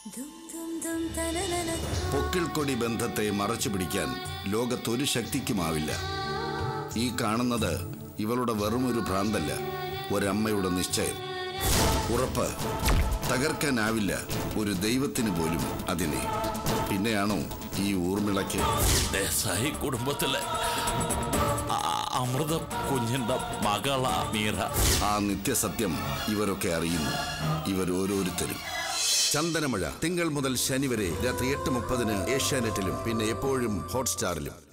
പൊക്കിൾക്കൊടി ബന്ധത്തെ മറച്ചു പിടിക്കാൻ ലോകത്തൊരു ശക്തിക്കുമാവില്ല ഈ കാണുന്നത് ഇവളുടെ വെറുമൊരു ഭ്രാന്തല്ല ഒരമ്മയുടെ നിശ്ചയം ഉറപ്പ് തകർക്കാനാവില്ല ഒരു ദൈവത്തിന് പോലും അതിനെ പിന്നെയാണോ ഈ ഊർമിളയ്ക്ക് ദേശായി കുടുംബത്തിലെ ആ- അമൃത കുഞ്ഞിന്റെ മകള മീറ ആ നിത്യസത്യം ഇവരൊക്കെ അറിയുന്നു ഇവരോരോരുത്തരും ചന്ദനമഴ തിങ്കൾ മുതൽ ശനി വരെ രാത്രി എട്ട് മുപ്പതിന് ഏഷ്യാനെറ്റിലും പിന്നെ എപ്പോഴും ഹോട്ട്സ്റ്റാറിലും